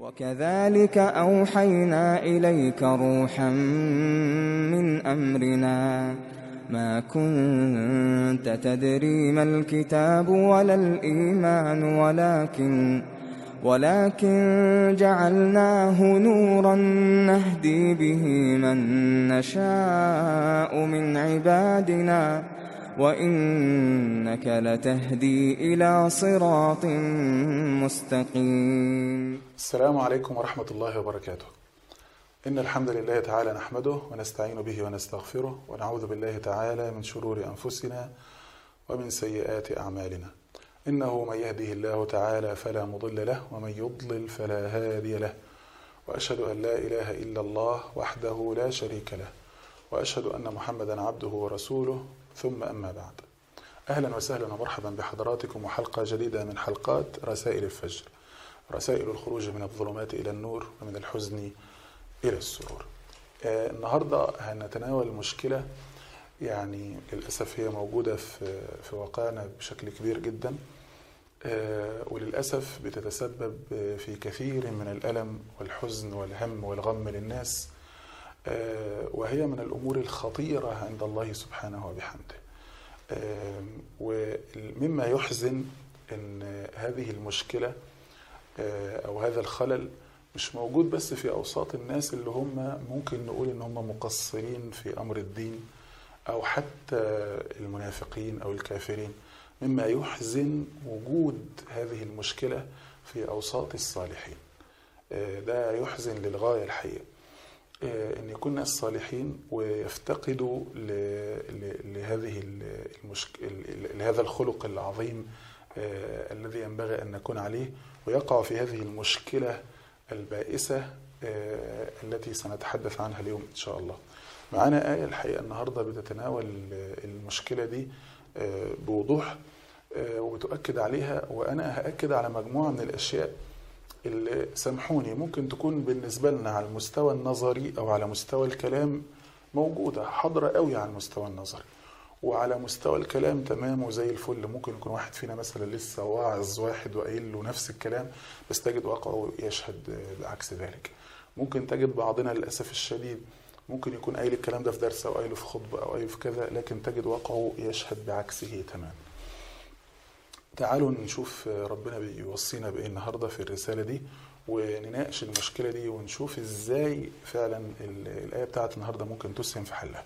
وكذلك أوحينا إليك روحا من أمرنا ما كنت تدري ما الكتاب ولا الإيمان ولكن ولكن جعلناه نورا نهدي به من نشاء من عبادنا وإنك لتهدي إلى صراط مستقيم السلام عليكم ورحمة الله وبركاته إن الحمد لله تعالى نحمده ونستعين به ونستغفره ونعوذ بالله تعالى من شرور أنفسنا ومن سيئات أعمالنا إنه من يهده الله تعالى فلا مضل له ومن يضلل فلا هادي له وأشهد أن لا إله إلا الله وحده لا شريك له وأشهد أن محمدا عبده ورسوله ثم أما بعد أهلا وسهلا ومرحبا بحضراتكم وحلقة جديدة من حلقات رسائل الفجر رسائل الخروج من الظلمات إلى النور ومن الحزن إلى السرور آه النهاردة هنتناول مشكلة يعني للأسف هي موجودة في في واقعنا بشكل كبير جدا آه وللأسف بتتسبب في كثير من الألم والحزن والهم والغم للناس آه وهي من الأمور الخطيرة عند الله سبحانه وبحمده آه ومما يحزن أن هذه المشكلة أو هذا الخلل مش موجود بس في أوساط الناس اللي هم ممكن نقول إن هم مقصرين في أمر الدين أو حتى المنافقين أو الكافرين مما يحزن وجود هذه المشكلة في أوساط الصالحين ده يحزن للغاية الحقيقة ان يكون ناس صالحين ويفتقدوا لهذه المشك... لهذا الخلق العظيم الذي ينبغي ان نكون عليه ويقع في هذه المشكله البائسه التي سنتحدث عنها اليوم ان شاء الله. معانا ايه الحقيقه النهارده بتتناول المشكله دي بوضوح وبتؤكد عليها وانا هاكد على مجموعه من الاشياء اللي سامحوني ممكن تكون بالنسبة لنا على المستوى النظري أو على مستوى الكلام موجودة حاضرة قوي على المستوى النظري وعلى مستوى الكلام تمام وزي الفل ممكن يكون واحد فينا مثلا لسه واعظ واحد وقايل له نفس الكلام بس تجد واقعه يشهد بعكس ذلك ممكن تجد بعضنا للأسف الشديد ممكن يكون قايل الكلام ده في درس أو قايله في خطبة أو قايله في كذا لكن تجد واقعه يشهد بعكسه تماما تعالوا نشوف ربنا بيوصينا بايه النهارده في الرساله دي ونناقش المشكله دي ونشوف ازاي فعلا الايه بتاعت النهارده ممكن تسهم في حلها.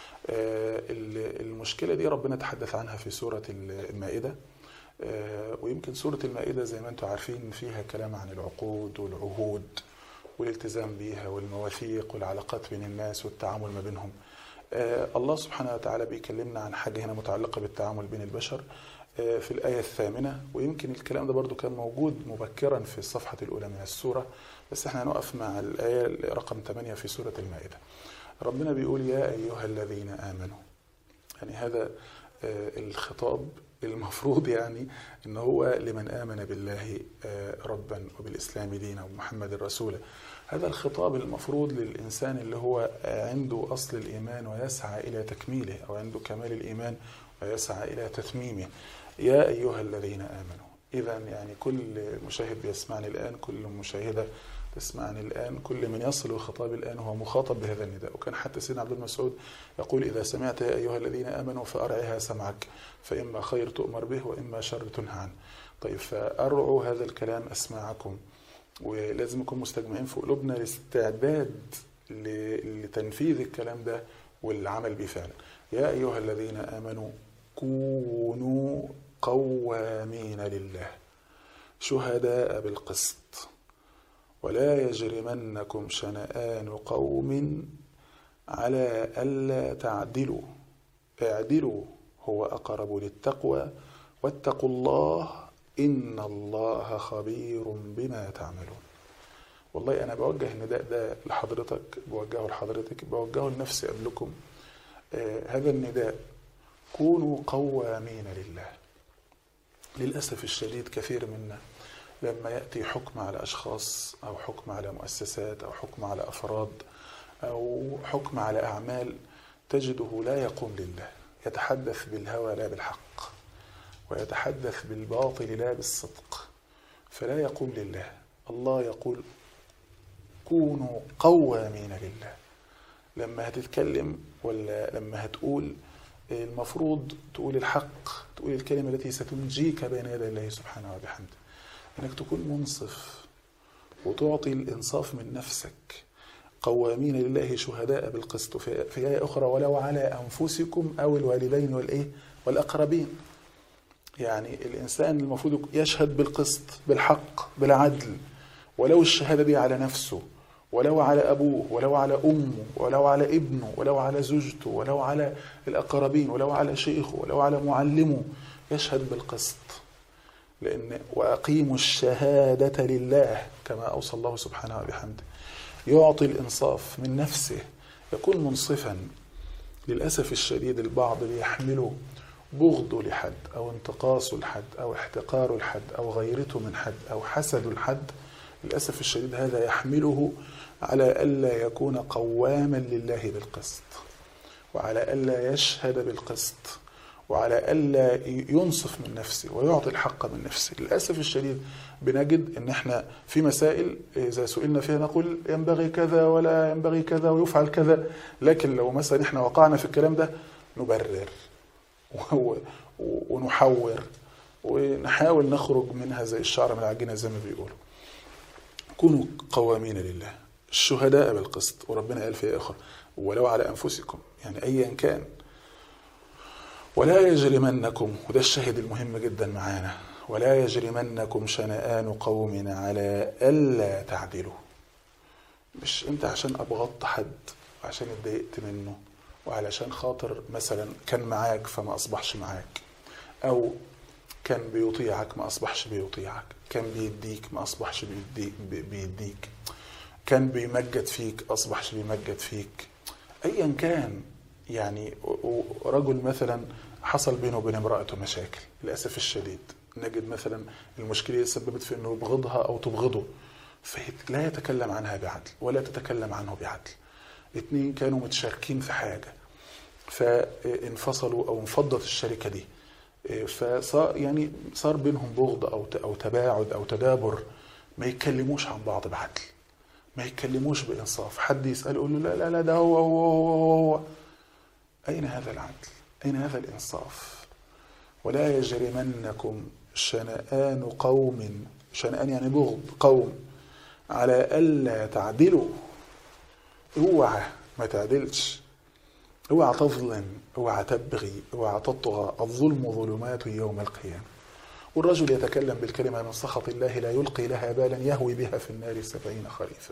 المشكله دي ربنا تحدث عنها في سوره المائده ويمكن سوره المائده زي ما انتم عارفين فيها كلام عن العقود والعهود والالتزام بيها والمواثيق والعلاقات بين الناس والتعامل ما بينهم. الله سبحانه وتعالى بيكلمنا عن حاجه هنا متعلقه بالتعامل بين البشر في الآية الثامنة ويمكن الكلام ده برضو كان موجود مبكرا في الصفحة الأولى من السورة بس احنا هنقف مع الآية رقم 8 في سورة المائدة ربنا بيقول يا أيها الذين آمنوا يعني هذا الخطاب المفروض يعني ان هو لمن آمن بالله ربا وبالإسلام دينا ومحمد رسولا هذا الخطاب المفروض للإنسان اللي هو عنده أصل الإيمان ويسعى إلى تكميله أو عنده كمال الإيمان ويسعى إلى تتميمه يا أيها الذين آمنوا إذا يعني كل مشاهد بيسمعني الآن كل مشاهدة تسمعني الآن كل من يصل الخطاب الآن هو مخاطب بهذا النداء وكان حتى سيدنا عبد المسعود يقول إذا سمعت يا أيها الذين آمنوا فأرعها سمعك فإما خير تؤمر به وإما شر تنهى عنه طيب فأرعوا هذا الكلام أسماعكم ولازم نكون مستجمعين في قلوبنا الاستعداد لتنفيذ الكلام ده والعمل به فعلا يا أيها الذين آمنوا كونوا قوامين لله شهداء بالقسط ولا يجرمنكم شنآن قوم على ألا تعدلوا اعدلوا هو أقرب للتقوى واتقوا الله إن الله خبير بما تعملون والله أنا بوجه النداء ده لحضرتك بوجهه لحضرتك بوجهه لنفسي قبلكم آه هذا النداء كونوا قوامين لله للأسف الشديد كثير منا لما يأتي حكم على أشخاص أو حكم على مؤسسات أو حكم على أفراد أو حكم على أعمال تجده لا يقوم لله يتحدث بالهوى لا بالحق ويتحدث بالباطل لا بالصدق فلا يقوم لله الله يقول كونوا قوامين لله لما هتتكلم ولا لما هتقول المفروض تقول الحق تقول الكلمة التي ستنجيك بين يدي الله سبحانه وبحمده انك تكون منصف وتعطي الانصاف من نفسك قوامين لله شهداء بالقسط في في آية أخرى ولو على أنفسكم أو الوالدين والإيه والأقربين يعني الإنسان المفروض يشهد بالقسط بالحق بالعدل ولو الشهادة دي على نفسه ولو على أبوه ولو على أمه ولو على ابنه ولو على زوجته ولو على الأقربين ولو على شيخه ولو على معلمه يشهد بالقسط لأن وأقيموا الشهادة لله كما أوصى الله سبحانه وبحمده يعطي الإنصاف من نفسه يكون منصفا للأسف الشديد البعض بيحمله بغضه لحد أو انتقاصه لحد أو احتقاره لحد أو غيرته من حد أو حسده لحد للأسف الشديد هذا يحمله على ألا يكون قواما لله بالقسط وعلى ألا يشهد بالقسط وعلى ألا ينصف من نفسه ويعطي الحق من نفسه للأسف الشديد بنجد أن احنا في مسائل إذا سئلنا فيها نقول ينبغي كذا ولا ينبغي كذا ويفعل كذا لكن لو مثلا احنا وقعنا في الكلام ده نبرر ونحور ونحاول نخرج منها زي الشعر من العجينة زي ما بيقولوا كونوا قوامين لله الشهداء بالقسط وربنا قال في آخر ولو على أنفسكم يعني أيا كان ولا يجرمنكم وده الشاهد المهم جدا معانا ولا يجرمنكم شنآن قوم على ألا تعدلوا مش انت عشان أبغضت حد وعشان اتضايقت منه وعلشان خاطر مثلا كان معاك فما أصبحش معاك أو كان بيطيعك ما أصبحش بيطيعك كان بيديك ما أصبحش بيديك, بيديك كان بيمجد فيك أصبحش بيمجد فيك أيا كان يعني رجل مثلا حصل بينه وبين امرأته مشاكل للأسف الشديد نجد مثلا المشكلة سببت في أنه يبغضها أو تبغضه فلا يتكلم عنها بعدل ولا تتكلم عنه بعدل اتنين كانوا متشاركين في حاجة فانفصلوا أو انفضت الشركة دي فصار يعني صار بينهم بغض أو أو تباعد أو تدابر ما يتكلموش عن بعض بعدل ما يتكلموش بإنصاف حد يسأل يقول له لا لا لا ده هو هو هو, هو. أين هذا العدل أين هذا الإنصاف ولا يجرمنكم شنآن قوم شنآن يعني بغض قوم على ألا تعدلوا اوعى ما تعدلش اوعى تظلم اوعى تبغي اوعى تطغى الظلم ظلمات يوم القيامة والرجل يتكلم بالكلمة من سخط الله لا يلقي لها بالا يهوي بها في النار سبعين خريفا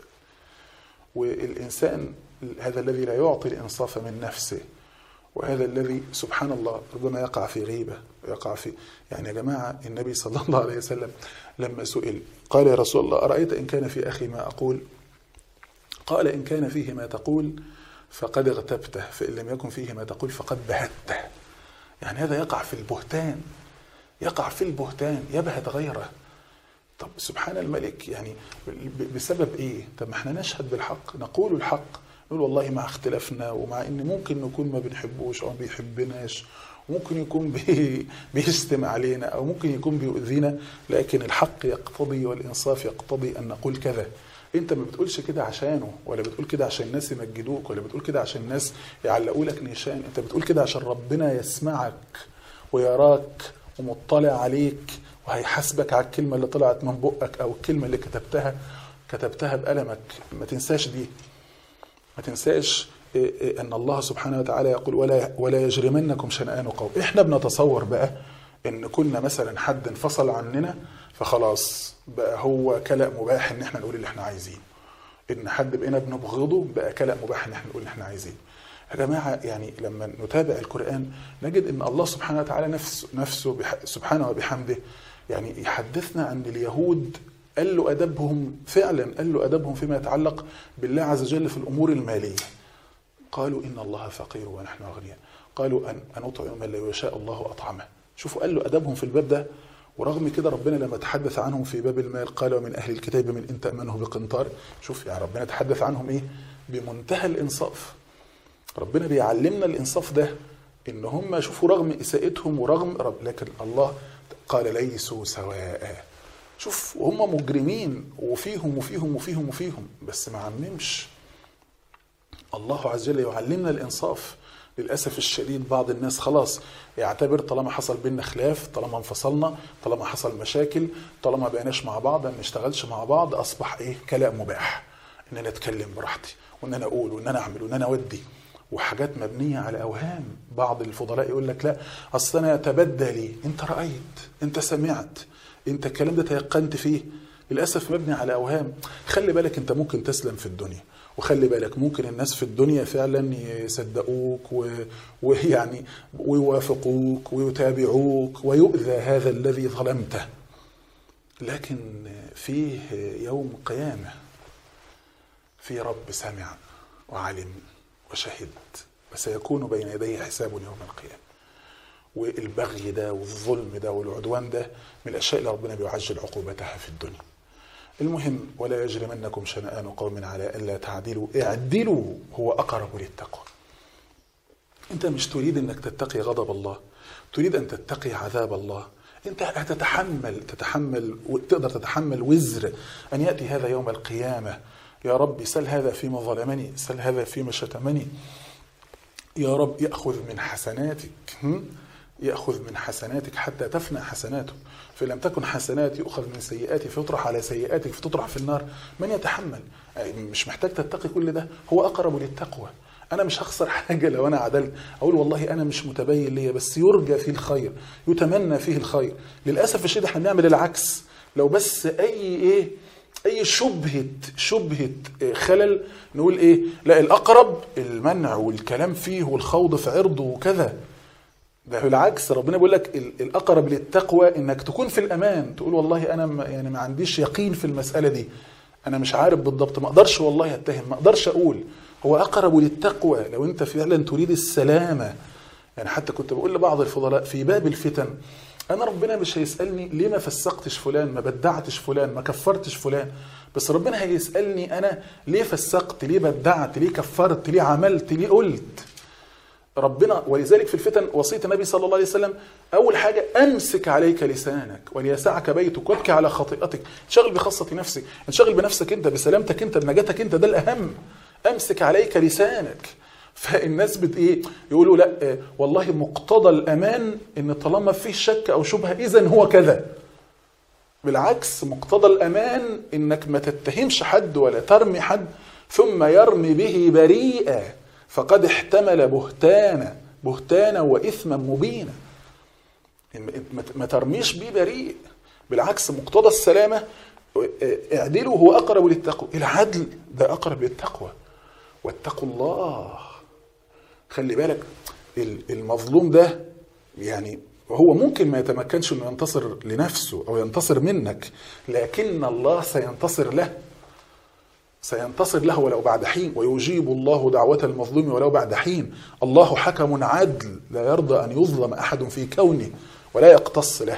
والإنسان هذا الذي لا يعطي الإنصاف من نفسه وهذا الذي سبحان الله ربما يقع في غيبة يقع في يعني يا جماعة النبي صلى الله عليه وسلم لما سئل قال يا رسول الله أرأيت إن كان في أخي ما أقول قال إن كان فيه ما تقول فقد اغتبته فإن لم يكن فيه ما تقول فقد بهته يعني هذا يقع في البهتان يقع في البهتان يبهت غيره طب سبحان الملك يعني بسبب ايه طب ما احنا نشهد بالحق نقول الحق نقول والله مع اختلافنا ومع ان ممكن نكون ما بنحبوش او ما بيحبناش ممكن يكون بي بيستمع علينا او ممكن يكون بيؤذينا لكن الحق يقتضي والانصاف يقتضي ان نقول كذا انت ما بتقولش كده عشانه ولا بتقول كده عشان الناس يمجدوك ولا بتقول كده عشان الناس يعلقوا لك نيشان انت بتقول كده عشان ربنا يسمعك ويراك ومطلع عليك وهيحاسبك على الكلمة اللي طلعت من بقك أو الكلمة اللي كتبتها كتبتها بقلمك ما تنساش دي ما تنساش أن الله سبحانه وتعالى يقول ولا ولا يجرمنكم شنآن قوم إحنا بنتصور بقى إن كنا مثلا حد انفصل عننا فخلاص بقى هو كلام مباح إن إحنا نقول اللي إحنا عايزينه إن حد بقينا بنبغضه بقى كلام مباح إن إحنا نقول اللي إحنا عايزينه يا جماعة يعني لما نتابع القرآن نجد أن الله سبحانه وتعالى نفسه, نفسه سبحانه وبحمده يعني يحدثنا عن اليهود قال له أدبهم فعلا قال له أدبهم فيما يتعلق بالله عز وجل في الأمور المالية قالوا إن الله فقير ونحن أغنياء قالوا أن أن أطعم من لا يشاء الله أطعمه شوفوا قال له أدبهم في الباب ده ورغم كده ربنا لما تحدث عنهم في باب المال قال ومن أهل الكتاب من إن تأمنه بقنطار شوف يعني ربنا تحدث عنهم إيه بمنتهى الإنصاف ربنا بيعلمنا الإنصاف ده إن هم شوفوا رغم إساءتهم ورغم رب لكن الله قال ليسوا سواء شوف وهم مجرمين وفيهم وفيهم وفيهم وفيهم بس ما عممش الله عز وجل يعلمنا الانصاف للاسف الشديد بعض الناس خلاص يعتبر طالما حصل بينا خلاف طالما انفصلنا طالما حصل مشاكل طالما بقيناش مع بعض ما نشتغلش مع بعض اصبح ايه كلام مباح ان انا اتكلم براحتي وان انا اقول وان انا اعمل وان انا اودي وحاجات مبنيه على اوهام بعض الفضلاء يقول لك لا اصل انا اتبدى لي انت رايت انت سمعت انت الكلام ده تيقنت فيه للاسف مبني على اوهام خلي بالك انت ممكن تسلم في الدنيا وخلي بالك ممكن الناس في الدنيا فعلا يصدقوك و- ويعني ويوافقوك ويتابعوك ويؤذى هذا الذي ظلمته لكن فيه يوم قيامه في رب سمع وعلم وشهد وسيكون بين يديه حساب يوم القيامه والبغي ده والظلم ده والعدوان ده من الاشياء اللي ربنا بيعجل عقوبتها في الدنيا المهم ولا يجرمنكم شنآن قوم على ألا تعدلوا اعدلوا هو أقرب للتقوى أنت مش تريد أنك تتقي غضب الله تريد أن تتقي عذاب الله أنت هتتحمل تتحمل تقدر تتحمل وزر أن يأتي هذا يوم القيامة يا رب سل هذا فيما ظلمني سل هذا فيما شتمني يا رب يأخذ من حسناتك هم؟ يأخذ من حسناتك حتى تفنى حسناته فإن لم تكن حسنات يؤخذ من سيئاتي فيطرح على سيئاتك فتطرح في النار من يتحمل أي مش محتاج تتقي كل ده هو أقرب للتقوى أنا مش هخسر حاجة لو أنا عدلت أقول والله أنا مش متبين ليا بس يرجى فيه الخير يتمنى فيه الخير للأسف الشديد احنا بنعمل العكس لو بس أي إيه اي شبهه شبهه خلل نقول ايه لا الاقرب المنع والكلام فيه والخوض في عرضه وكذا ده بالعكس ربنا بيقول لك ال- الاقرب للتقوى انك تكون في الامان تقول والله انا ما يعني ما عنديش يقين في المساله دي انا مش عارف بالضبط ما اقدرش والله اتهم ما اقدرش اقول هو اقرب للتقوى لو انت فعلا تريد السلامه يعني حتى كنت بقول لبعض الفضلاء في باب الفتن انا ربنا مش هيسالني ليه ما فسقتش فلان ما بدعتش فلان ما كفرتش فلان بس ربنا هيسالني انا ليه فسقت ليه بدعت ليه كفرت ليه عملت ليه قلت ربنا ولذلك في الفتن وصيه النبي صلى الله عليه وسلم اول حاجه امسك عليك لسانك وليسعك بيتك وابكي على خطيئتك انشغل بخاصه نفسك انشغل بنفسك انت بسلامتك انت بنجاتك انت ده الاهم امسك عليك لسانك فالناس بت ايه يقولوا لا آه، والله مقتضى الامان ان طالما فيه شك او شبهه اذا هو كذا بالعكس مقتضى الامان انك ما تتهمش حد ولا ترمي حد ثم يرمي به بريئا فقد احتمل بهتانا بهتانا واثما مبينا إن- ما- ما ترميش بيه بريء بالعكس مقتضى السلامه آه، اعدلوا هو اقرب للتقوى العدل ده اقرب للتقوى واتقوا الله خلي بالك ال- المظلوم ده يعني هو ممكن ما يتمكنش انه ينتصر لنفسه او ينتصر منك لكن الله سينتصر له سينتصر له ولو بعد حين ويجيب الله دعوة المظلوم ولو بعد حين الله حكم عدل لا يرضى أن يظلم أحد في كونه ولا يقتص له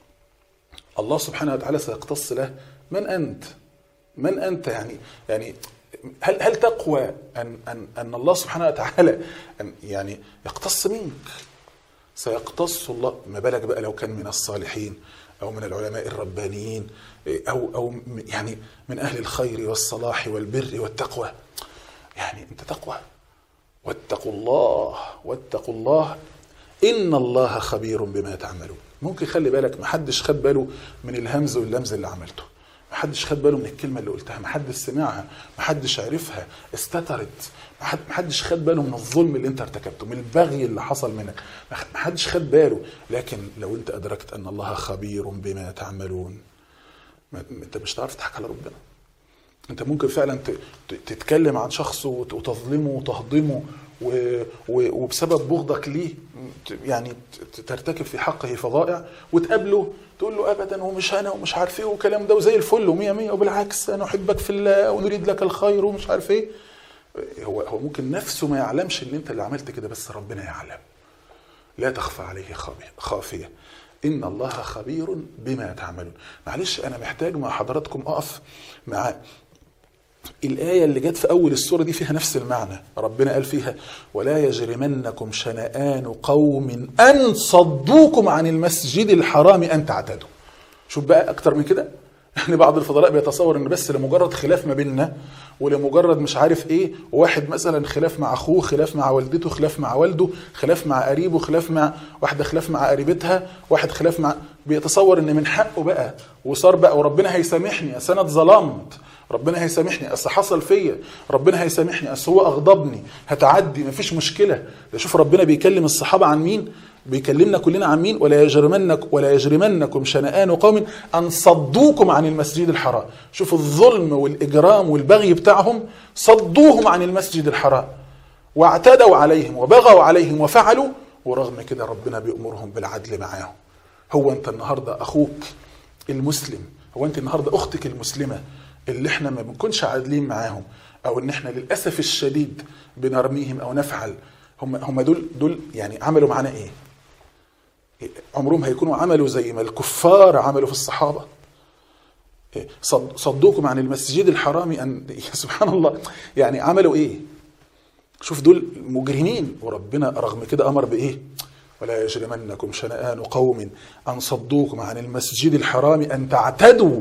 الله سبحانه وتعالى سيقتص له من أنت من أنت يعني يعني هل هل تقوى أن أن أن الله سبحانه وتعالى أن يعني يقتص منك سيقتص الله ما بالك بقى لو كان من الصالحين او من العلماء الربانيين او او م- يعني من اهل الخير والصلاح والبر والتقوى يعني انت تقوى واتقوا الله واتقوا الله ان الله خبير بما تعملون ممكن خلي بالك محدش خد باله من الهمز واللمز اللي عملته محدش خد باله من الكلمه اللي قلتها محدش سمعها محدش عرفها استترت محد- محدش خد باله من الظلم اللي انت ارتكبته من البغي اللي حصل منك مح- محدش خد باله لكن لو انت ادركت ان الله خبير بما تعملون ما ما- انت مش هتعرف تضحك على ربنا انت ممكن فعلا ت- ت- تتكلم عن شخص وت- وتظلمه وتهضمه و- و- وبسبب بغضك ليه ت- يعني ت- ترتكب في حقه فظائع وتقابله تقول له ابدا ومش انا ومش عارف ايه والكلام ده وزي الفل ومية مية وبالعكس انا احبك في الله ونريد لك الخير ومش عارف ايه هو هو ممكن نفسه ما يعلمش ان انت اللي عملت كده بس ربنا يعلم لا تخفى عليه خافية- خافية إن الله خبير بما تعملون معلش أنا محتاج مع حضراتكم أقف مع الآية اللي جت في أول السورة دي فيها نفس المعنى ربنا قال فيها ولا يجرمنكم شنآن قوم أن صدوكم عن المسجد الحرام أن تعتدوا شوف بقى اكتر من كده يعني بعض الفضلاء بيتصور ان بس لمجرد خلاف ما بيننا ولمجرد مش عارف ايه واحد مثلا خلاف مع اخوه خلاف مع والدته خلاف مع والده خلاف مع قريبه خلاف مع واحده خلاف مع قريبتها واحد خلاف مع بيتصور ان من حقه بقى وصار بقى وربنا هيسامحني اصل انا اتظلمت ربنا هيسامحني اصل حصل فيا ربنا هيسامحني اصل هو اغضبني هتعدي مفيش مشكله ده شوف ربنا بيكلم الصحابه عن مين بيكلمنا كلنا عن مين ولا يجرمنك ولا يجرمنكم شنآن قوم ان صدوكم عن المسجد الحرام شوف الظلم والاجرام والبغي بتاعهم صدوهم عن المسجد الحرام واعتدوا عليهم وبغوا عليهم وفعلوا ورغم كده ربنا بيأمرهم بالعدل معاهم هو انت النهارده اخوك المسلم هو انت النهارده اختك المسلمه اللي احنا ما بنكونش عادلين معاهم او ان احنا للاسف الشديد بنرميهم او نفعل هم هم دول دول يعني عملوا معانا ايه؟ عمرهم هيكونوا عملوا زي ما الكفار عملوا في الصحابه صد صدوكم عن المسجد الحرام ان سبحان الله يعني عملوا ايه؟ شوف دول مجرمين وربنا رغم كده امر بايه؟ ولا يجرمنكم شنآن قوم ان صدوكم عن المسجد الحرام ان تعتدوا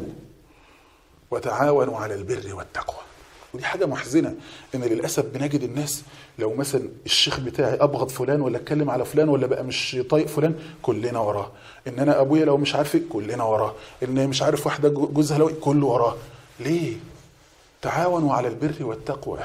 وتعاونوا على البر والتقوى ودي حاجة محزنة ان للأسف بنجد الناس لو مثلا الشيخ بتاعي أبغض فلان ولا اتكلم على فلان ولا بقى مش طايق فلان كلنا وراه ان انا ابويا لو مش عارف كلنا وراه ان مش عارف واحدة جوزها لو كله وراه ليه تعاونوا على البر والتقوى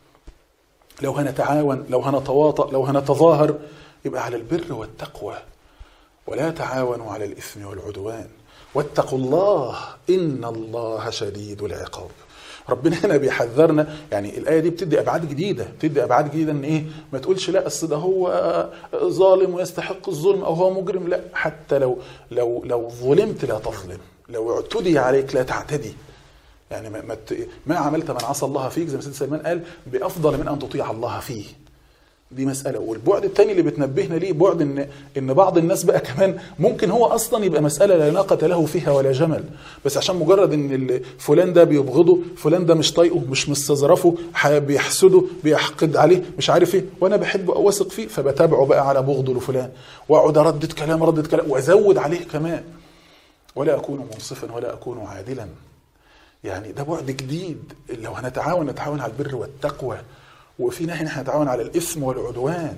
لو هنتعاون لو هنتواطأ لو هنتظاهر يبقى على البر والتقوى ولا تعاونوا على الإثم والعدوان واتقوا الله إن الله شديد العقاب ربنا هنا بيحذرنا يعني الآية دي بتدي أبعاد جديدة بتدي أبعاد جديدة إن إيه ما تقولش لا أصل ده هو ظالم ويستحق الظلم أو هو مجرم لا حتى لو لو لو ظلمت لا تظلم لو اعتدي عليك لا تعتدي يعني ما, ما, ما عملت من عصى الله فيك زي ما سيدنا سلمان قال بأفضل من أن تطيع الله فيه دي مسألة والبعد الثاني اللي بتنبهنا ليه بعد ان ان بعض الناس بقى كمان ممكن هو اصلا يبقى مسألة لا ناقة له فيها ولا جمل بس عشان مجرد ان فلان ده بيبغضه فلان ده مش طايقه مش مستظرفه بيحسده بيحقد عليه مش عارف ايه وانا بحبه او واثق فيه فبتابعه بقى على بغضه لفلان واقعد اردد كلام اردد كلام وازود عليه كمان ولا اكون منصفا ولا اكون عادلا يعني ده بعد جديد لو هنتعاون نتعاون على البر والتقوى وفي ناحيه احنا نتعاون على الاثم والعدوان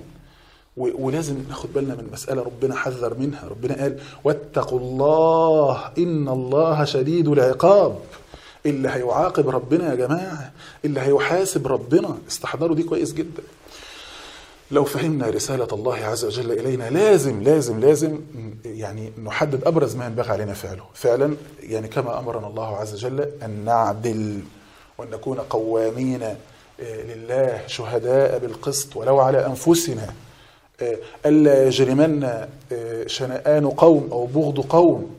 ولازم ناخد بالنا من مسألة ربنا حذر منها ربنا قال واتقوا الله إن الله شديد العقاب اللي هيعاقب ربنا يا جماعة اللي هيحاسب ربنا استحضروا دي كويس جدا لو فهمنا رسالة الله عز وجل إلينا لازم لازم لازم يعني نحدد أبرز ما ينبغي علينا فعله فعلا يعني كما أمرنا الله عز وجل أن نعدل وأن نكون قوامين لله شهداء بالقسط ولو على أنفسنا ألا يجرمن شنآن قوم أو بغض قوم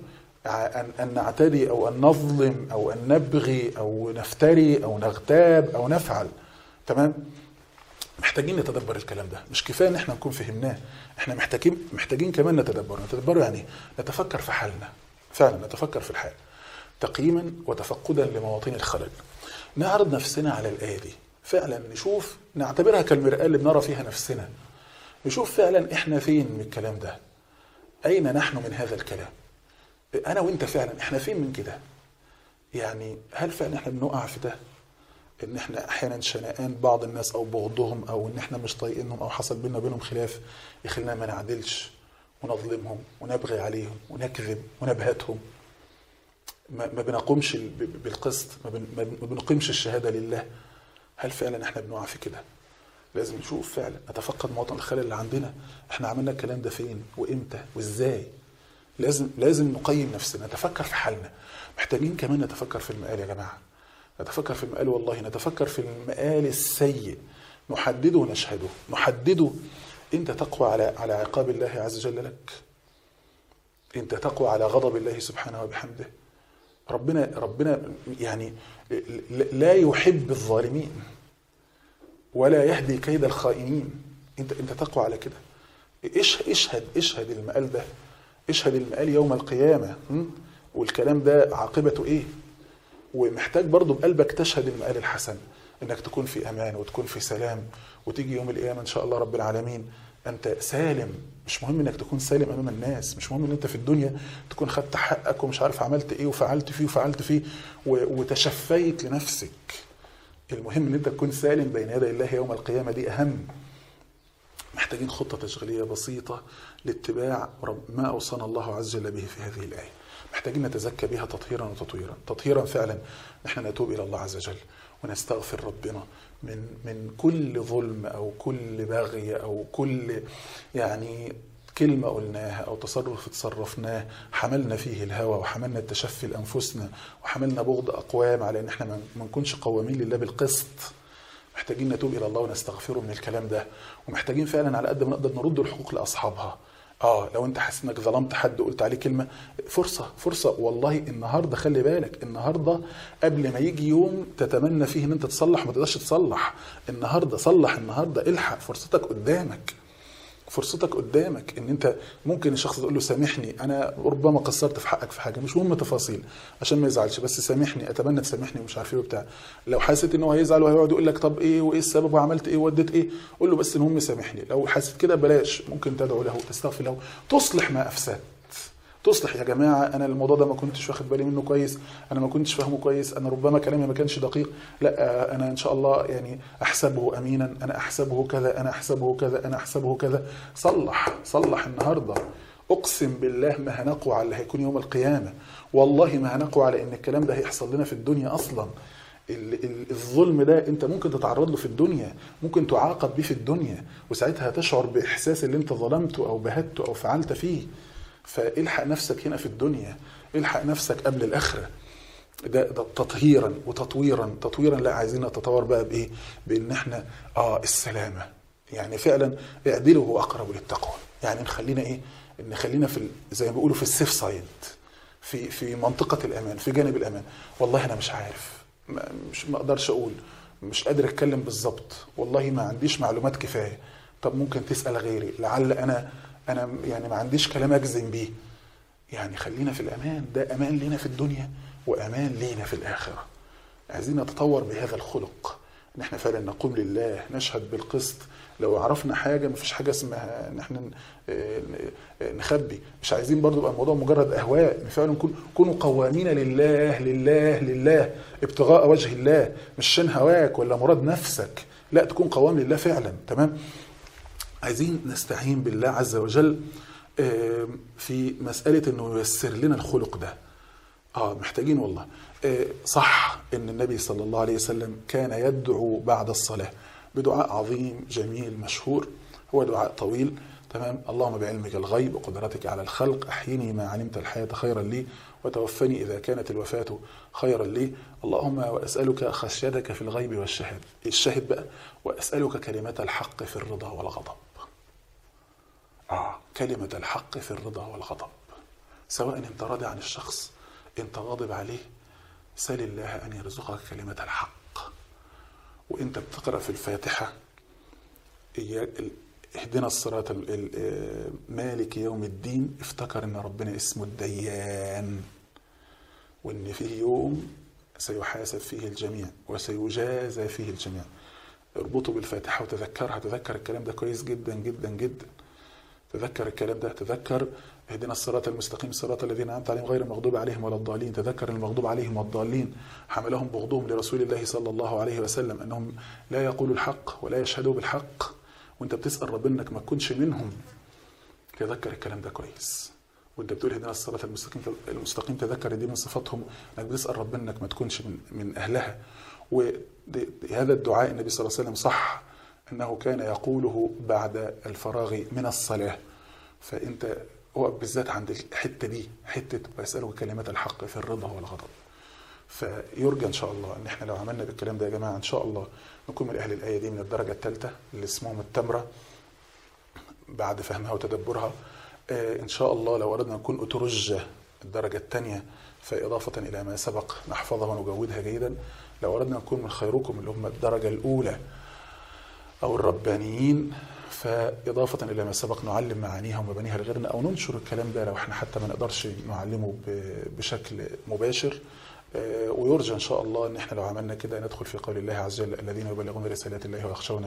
أن نعتدي أو أن نظلم أو أن نبغي أو نفتري أو نغتاب أو نفعل تمام محتاجين نتدبر الكلام ده مش كفايه ان احنا نكون فهمناه احنا محتاجين محتاجين كمان نتدبر نتدبره يعني نتفكر في حالنا فعلا نتفكر في الحال تقييما وتفقدا لمواطن الخلل نعرض نفسنا على الايه دي فعلا نشوف نعتبرها كالمرآة اللي بنرى فيها نفسنا نشوف فعلا احنا فين من الكلام ده اين نحن من هذا الكلام انا وانت فعلا احنا فين من كده يعني هل فعلا احنا بنقع في ده ان احنا احيانا شنآن بعض الناس او بغضهم او ان احنا مش طايقينهم او حصل بينا وبينهم خلاف يخلينا ما نعدلش ونظلمهم ونبغي عليهم ونكذب ونبهتهم ما, ما بنقومش بالقسط ما, بن ما بنقيمش الشهاده لله هل فعلا احنا بنقع في كده لازم نشوف فعلا نتفقد مواطن الخلل اللي عندنا احنا عملنا الكلام ده فين وامتى وازاي لازم لازم نقيم نفسنا نتفكر في حالنا محتاجين كمان نتفكر في المقال يا جماعه نتفكر في المقال والله نتفكر في المقال السيء نحدده ونشهده نحدده انت تقوى على على عقاب الله عز وجل لك انت تقوى على غضب الله سبحانه وبحمده ربنا ربنا يعني لا يحب الظالمين ولا يهدي كيد الخائنين انت انت تقوى على كده اشهد اشهد المقال ده اشهد المقال يوم القيامه والكلام ده عاقبته ايه ومحتاج برضه بقلبك تشهد المقال الحسن انك تكون في امان وتكون في سلام وتيجي يوم القيامه ان شاء الله رب العالمين انت سالم مش مهم انك تكون سالم امام الناس مش مهم ان انت في الدنيا تكون خدت حقك ومش عارف عملت ايه وفعلت فيه وفعلت فيه و- وتشفيت لنفسك المهم ان انت تكون سالم بين يدي الله يوم القيامه دي اهم محتاجين خطة تشغيلية بسيطة لاتباع رب- ما أوصانا الله عز وجل به في هذه الآية محتاجين نتزكى بها تطهيرا وتطويرا تطهيرا فعلا نحن نتوب إلى الله عز وجل ونستغفر ربنا من من كل ظلم أو كل بغي أو كل يعني كلمة قلناها أو تصرف تصرفناه حملنا فيه الهوى وحملنا التشفي لأنفسنا وحملنا بغض أقوام على إن إحنا ما ما نكونش قوامين لله بالقسط محتاجين نتوب الى الله ونستغفره من الكلام ده ومحتاجين فعلا على قد ما نقدر نرد الحقوق لاصحابها اه لو انت حاسس انك ظلمت حد وقلت عليه كلمه فرصه فرصه والله النهارده خلي بالك النهارده قبل ما يجي يوم تتمنى فيه ان انت تصلح ما تقدرش تصلح النهارده صلح النهارده الحق فرصتك قدامك فرصتك قدامك ان انت ممكن الشخص تقول له سامحني انا ربما قصرت في حقك في حاجه مش مهم تفاصيل عشان ما يزعلش بس سامحني اتمنى تسامحني ومش عارف ايه وبتاع لو حسيت ان هو هيزعل وهيقعد يقول لك طب ايه وايه السبب وعملت ايه ووديت ايه قول له بس المهم سامحني لو حسيت كده بلاش ممكن تدعو له تستغفر له تصلح ما افسدت تصلح يا جماعه انا الموضوع ده ما كنتش واخد بالي منه كويس انا ما كنتش فاهمه كويس انا ربما كلامي ما كانش دقيق لا انا ان شاء الله يعني احسبه امينا انا احسبه كذا انا احسبه كذا انا احسبه كذا صلح صلح النهارده اقسم بالله ما هنقوى على اللي هيكون يوم القيامه والله ما هنقوى على ان الكلام ده هيحصل لنا في الدنيا اصلا ال- ال- الظلم ده انت ممكن تتعرض له في الدنيا ممكن تعاقب بيه في الدنيا وساعتها تشعر باحساس اللي انت ظلمته او بهته او فعلت فيه فالحق نفسك هنا في الدنيا الحق نفسك قبل الاخره ده, ده تطهيرا وتطويرا تطويرا لا عايزين نتطور بقى بايه بان احنا اه السلامه يعني فعلا اعدلوا هو اقرب للتقوى يعني نخلينا ايه نخلينا في ال- زي ما بيقولوا في السيف سايد في في منطقه الامان في جانب الامان والله انا مش عارف ما مش ما اقدرش اقول مش قادر اتكلم بالظبط والله ما عنديش معلومات كفايه طب ممكن تسال غيري لعل انا انا يعني ما عنديش كلام اجزم بيه يعني خلينا في الامان ده امان لينا في الدنيا وامان لينا في الاخره عايزين نتطور بهذا الخلق ان احنا فعلا نقوم لله نشهد بالقسط لو عرفنا حاجه مفيش حاجه اسمها ان احنا ن- ن- نخبي مش عايزين برضو يبقى الموضوع مجرد اهواء إن فعلا نكون كونوا قوامين لله لله لله ابتغاء وجه الله مش عشان هواك ولا مراد نفسك لا تكون قوام لله فعلا تمام عايزين نستعين بالله عز وجل آم، في مسألة انه ييسر لنا الخلق ده اه محتاجين والله آه، صح ان النبي صلى الله عليه وسلم كان يدعو بعد الصلاة بدعاء عظيم جميل مشهور هو دعاء طويل تمام اللهم بعلمك الغيب وقدرتك على الخلق احيني ما علمت الحياة خيرا لي وتوفني اذا كانت الوفاة خيرا لي اللهم واسالك خشيتك في الغيب والشهاده الشاهد بقى واسالك كلمة الحق في الرضا والغضب آه كلمة الحق في الرضا والغضب سواء انت راضي عن الشخص انت غاضب عليه سل الله ان يرزقك كلمة الحق وانت بتقرأ في الفاتحة إياك- ال- اهدنا الصراط ال- ال- آه، مالك يوم الدين افتكر ان ربنا اسمه الديان وان فيه يوم سيحاسب فيه الجميع وسيجازى فيه الجميع اربطوا بالفاتحة وتذكرها تذكر الكلام ده كويس جدا جدا جدا تذكر الكلام ده تذكر اهدنا الصراط المستقيم صراط الذين انعمت عليهم غير المغضوب عليهم ولا الضالين تذكر المغضوب عليهم والضالين حملهم بغضهم لرسول الله صلى الله عليه وسلم انهم لا يقولوا الحق ولا يشهدوا بالحق وانت بتسال ربنا انك ما تكونش منهم تذكر الكلام ده كويس وانت بتقول اهدنا الصراط المستقيم المستقيم تذكر دي من صفاتهم انك بتسال ربنا انك ما تكونش من من اهلها وهذا الدعاء النبي صلى الله عليه وسلم صح انه كان يقوله بعد الفراغ من الصلاه فانت هو بالذات عند الحته دي حته ويسالك كلمات الحق في الرضا والغضب فيرجى ان شاء الله ان احنا لو عملنا بالكلام ده يا جماعه ان شاء الله نكون من اهل الايه دي من الدرجه الثالثه اللي اسمهم التمره بعد فهمها وتدبرها آه، ان شاء الله لو اردنا نكون اترجه الدرجه الثانيه فاضافه الى ما سبق نحفظها ونجودها جيدا لو اردنا نكون من خيركم اللي هم الدرجه الاولى أو الربانيين فإضافة إلى ما سبق نعلم معانيها ومبانيها لغيرنا أو ننشر الكلام ده لو احنا حتى ما نقدرش نعلمه ب- بشكل مباشر آه، ويرجى إن شاء الله إن احنا لو عملنا كده ندخل في قول الله عز وجل الذين يبلغون رسالات الله ويخشونه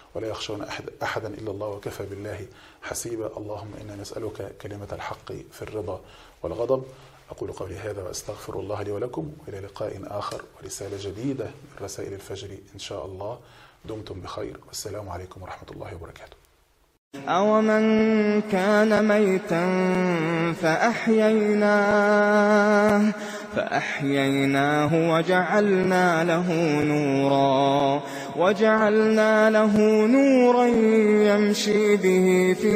ولا يخشون أحد أحدا إلا الله وكفى بالله حسيبا اللهم إنا نسألك كلمة الحق في الرضا والغضب أقول قولي هذا وأستغفر الله لي ولكم وإلى لقاء آخر ورسالة جديدة من رسائل الفجر إن شاء الله دمتم بخير والسلام عليكم ورحمة الله وبركاته أومن كان ميتا فأحييناه فأحييناه وجعلنا له نورا وجعلنا له نورا يمشي به في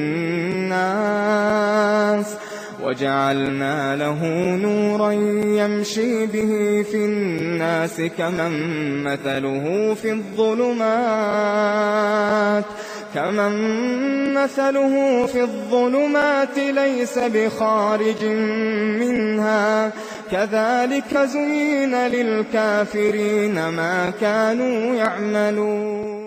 الناس وجعلنا له نورا يمشي به في الناس كمن مثله في الظلمات كمن مثله في الظلمات ليس بخارج منها كذلك زين للكافرين ما كانوا يعملون